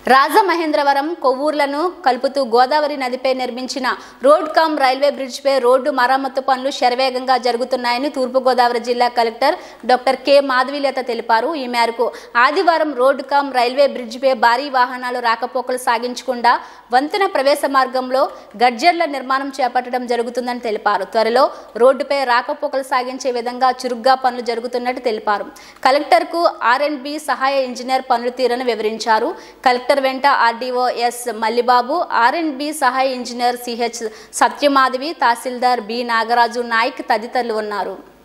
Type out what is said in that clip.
రాజమహేంద్రవరం కొవ్వూర్లను కలుపుతూ గోదావరి నదిపై నిర్మించిన రోడ్ కమ్ రైల్వే బ్రిడ్జ్పై రోడ్డు మరమ్మతు పనులు శరవేగంగా జరుగుతున్నాయని తూర్పుగోదావరి జిల్లా కలెక్టర్ డాక్టర్ కె మాధవీలత తెలిపారు ఈ మేరకు ఆదివారం రోడ్డు కమ్ రైల్వే బ్రిడ్జ్పై భారీ వాహనాలు రాకపోకలు సాగించకుండా వంతెన ప్రవేశ మార్గంలో గడ్జర్ల నిర్మాణం చేపట్టడం జరుగుతుందని తెలిపారు త్వరలో రోడ్డుపై రాకపోకలు సాగించే విధంగా చురుగ్గా పనులు జరుగుతున్నట్టు తెలిపారు కలెక్టర్కు ఆర్ అండ్ బి సహాయ ఇంజనీర్ పనుల తీరును వివరించారు కలెక్టర్ వెంట RDO S Mallibabu R and B సహాయ engineer CH Satyamadhavi tahsildar B Nagaraju Naik తదితరులు ఉన్నారు